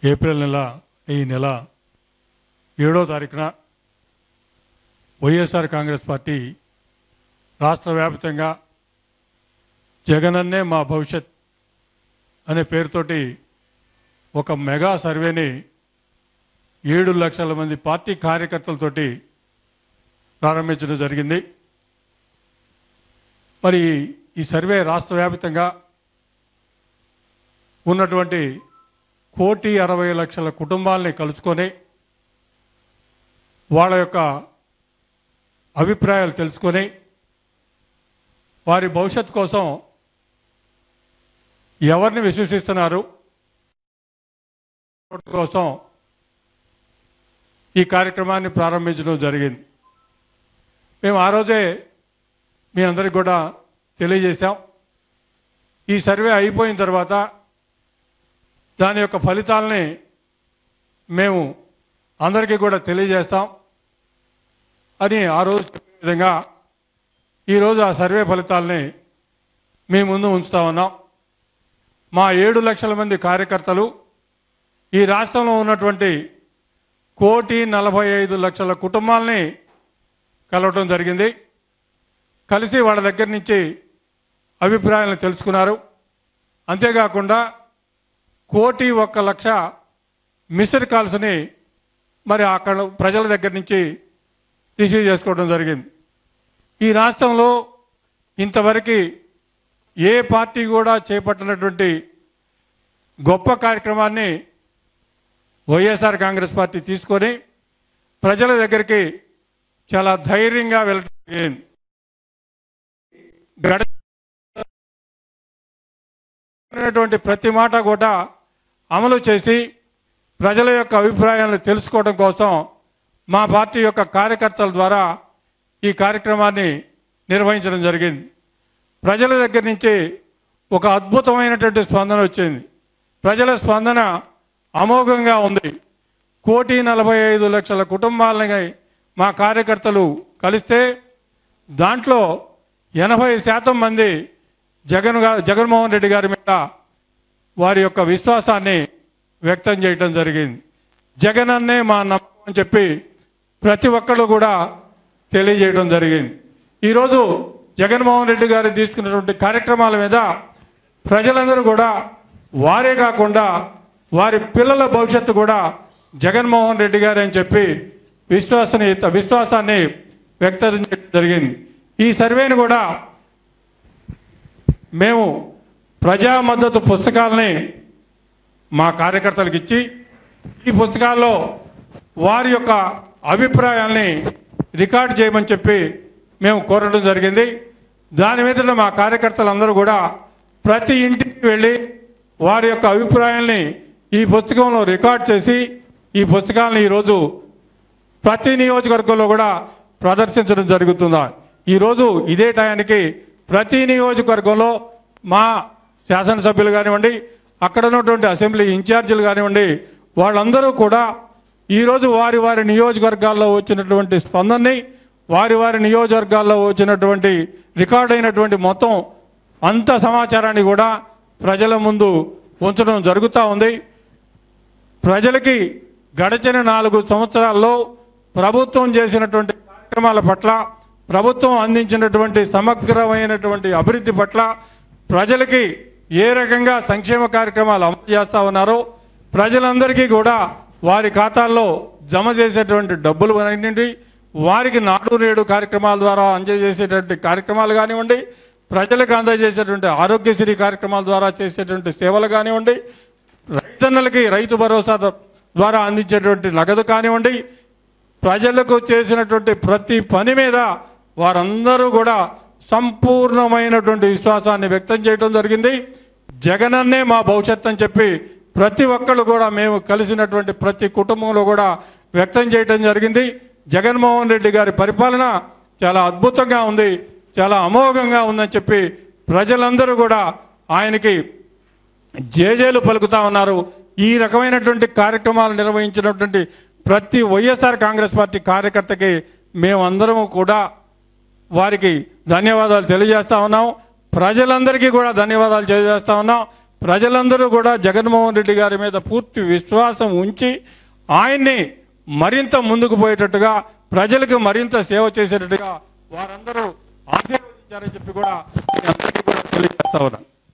April నెల ఈ నెల ఏడో తారీఖున వైఎస్ఆర్ కాంగ్రెస్ పార్టీ రాష్ట్ర వ్యాప్తంగా జగనన్నే మా భవిష్యత్ అనే పేరుతోటి ఒక మెగా సర్వేని ఏడు లక్షల మంది పార్టీ కార్యకర్తలతోటి ప్రారంభించడం జరిగింది మరి ఈ సర్వే రాష్ట్ర వ్యాప్తంగా ఉన్నటువంటి కోటి అరవై లక్షల కుటుంబాలని కలుసుకొని వాళ్ళ యొక్క అభిప్రాయాలు తెలుసుకొని వారి భవిష్యత్తు కోసం ఎవరిని విశ్వసిస్తున్నారు కోసం ఈ కార్యక్రమాన్ని ప్రారంభించడం జరిగింది మేము ఆ రోజే మీ అందరికి కూడా తెలియజేశాం ఈ సర్వే అయిపోయిన తర్వాత దాని యొక్క ఫలితాలని మేము అందరికీ కూడా తెలియజేస్తాం అని ఆ రోజు చెప్పిన విధంగా ఈరోజు ఆ సర్వే ఫలితాలని మీ ముందు ఉంచుతా ఉన్నాం మా ఏడు లక్షల మంది కార్యకర్తలు ఈ రాష్ట్రంలో ఉన్నటువంటి కోటి నలభై ఐదు లక్షల కుటుంబాలని కలవటం జరిగింది కలిసి వాళ్ళ దగ్గర నుంచి అభిప్రాయాలను తెలుసుకున్నారు అంతేకాకుండా కోటి ఒక్క లక్ష మిస్డ్ కాల్స్ని మరి అక్కడ ప్రజల దగ్గర నుంచి రిసీవ్ చేసుకోవడం జరిగింది ఈ రాష్ట్రంలో ఇంతవరకు ఏ పార్టీ కూడా చేపట్టినటువంటి గొప్ప కార్యక్రమాన్ని వైఎస్ఆర్ కాంగ్రెస్ పార్టీ తీసుకొని ప్రజల దగ్గరికి చాలా ధైర్యంగా వెళ్ళడం జరిగింది. గడిచినటువంటి ప్రతి మాట కూడా అమలు చేసి ప్రజల యొక్క అభిప్రాయాలను తెలుసుకోవడం కోసం మా పార్టీ యొక్క కార్యకర్తల ద్వారా ఈ కార్యక్రమాన్ని నిర్వహించడం జరిగింది ప్రజల దగ్గర నుంచి ఒక అద్భుతమైనటువంటి స్పందన వచ్చింది ప్రజల స్పందన అమోఘంగా ఉంది కోటి నలభై ఐదు లక్షల కుటుంబాలని మా కార్యకర్తలు కలిస్తే దాంట్లో ఎనభై శాతం మంది జగన్ గా- జగన్మోహన్ రెడ్డి గారి మీద వారి యొక్క విశ్వాసాన్ని వ్యక్తం చేయటం జరిగింది జగన్ అన్నే మా నమ్మకం అని చెప్పి ప్రతి ఒక్కళ్ళు కూడా తెలియజేయడం జరిగింది ఈరోజు జగన్మోహన్ రెడ్డి గారు తీసుకున్నటువంటి కార్యక్రమాల మీద ప్రజలందరూ కూడా వారే కాకుండా వారి పిల్లల భవిష్యత్తు కూడా జగన్మోహన్ రెడ్డి గారు అని చెప్పి విశ్వాసనీయత విశ్వాసాన్ని వ్యక్తం చేయడం జరిగింది ఈ సర్వేని కూడా మేము ప్రజా మద్దతు పుస్తకాలని మా కార్యకర్తలకు ఇచ్చి ఈ పుస్తకాల్లో వారి యొక్క అభిప్రాయాల్ని రికార్డ్ చేయమని చెప్పి మేము కోరడం జరిగింది దాని మీద మా కార్యకర్తలందరూ కూడా ప్రతి ఇంటికి వెళ్ళి వారి యొక్క అభిప్రాయాల్ని ఈ పుస్తకంలో రికార్డ్ చేసి ఈ పుస్తకాలను ఈరోజు ప్రతి నియోజకవర్గంలో కూడా ప్రదర్శించడం జరుగుతుందా ఈరోజు ఇదే టయానికి ప్రతి నియోజకవర్గంలో మా శాసనసభ్యులు కానివ్వండి అక్కడ ఉన్నటువంటి అసెంబ్లీ ఇన్ఛార్జీలు కానివ్వండి వాళ్ళందరూ కూడా ఈరోజు వారి వారి నియోజకవర్గాల్లో వచ్చినటువంటి స్పందనని వారి వారి నియోజకవర్గాల్లో వచ్చినటువంటి రికార్డ్ అయినటువంటి మొత్తం అంత సమాచారాన్ని కూడా ప్రజల ముందు ఉంచడం జరుగుతూ ఉంది ప్రజలకి గడిచిన నాలుగు సంవత్సరాల్లో ప్రభుత్వం చేసినటువంటి కార్యక్రమాల పట్ల ప్రభుత్వం అందించినటువంటి సమగ్రమైనటువంటి అభివృద్ధి పట్ల ప్రజలకి ఏ రకంగా సంక్షేమ కార్యక్రమాలు అమలు చేస్తా ఉన్నారో ప్రజలందరికీ కూడా వారి ఖాతాల్లో జమ చేసేటువంటి డబ్బులు కానివ్వండి వారికి నాడు నేడు కార్యక్రమాల ద్వారా అందజేసేటువంటి కార్యక్రమాలు కానివ్వండి ప్రజలకు అందజేసేటువంటి ఆరోగ్యశ్రీ కార్యక్రమాల ద్వారా చేసేటువంటి సేవలు కానివ్వండి రైతన్నలకి రైతు భరోసా ద్వారా అందించేటువంటి నగదు కానివ్వండి ప్రజలకు చేసినటువంటి ప్రతి పని మీద వారందరూ కూడా సంపూర్ణమైనటువంటి విశ్వాసాన్ని వ్యక్తం చేయడం జరిగింది జగనన్నే మా భవిష్యత్ అని చెప్పి ప్రతి ఒక్కళ్ళు కూడా మేము కలిసినటువంటి ప్రతి కుటుంబంలో కూడా వ్యక్తం చేయడం జరిగింది జగన్మోహన్ రెడ్డి గారి పరిపాలన చాలా అద్భుతంగా ఉంది చాలా అమోఘంగా ఉందని చెప్పి ప్రజలందరూ కూడా ఆయనకి జేజేలు పలుకుతా ఉన్నారు ఈ రకమైనటువంటి కార్యక్రమాలు నిర్వహించినటువంటి ప్రతి వైఎస్ఆర్ కాంగ్రెస్ పార్టీ కార్యకర్తకి మేమందరము కూడా వారికి ధన్యవాదాలు తెలియజేస్తా ఉన్నాం ప్రజలందరికీ కూడా ధన్యవాదాలు తెలియజేస్తా ఉన్నాం ప్రజలందరూ కూడా జగన్మోహన్ రెడ్డి గారి మీద పూర్తి విశ్వాసం ఉంచి ఆయన్ని మరింత ముందుకు పోయేటట్టుగా ప్రజలకు మరింత సేవ చేసేటట్టుగా వారందరూ ఆశీర్వదించారని చెప్పి కూడా మీ అందరికీ కూడా తెలియజేస్తా ఉన్నాను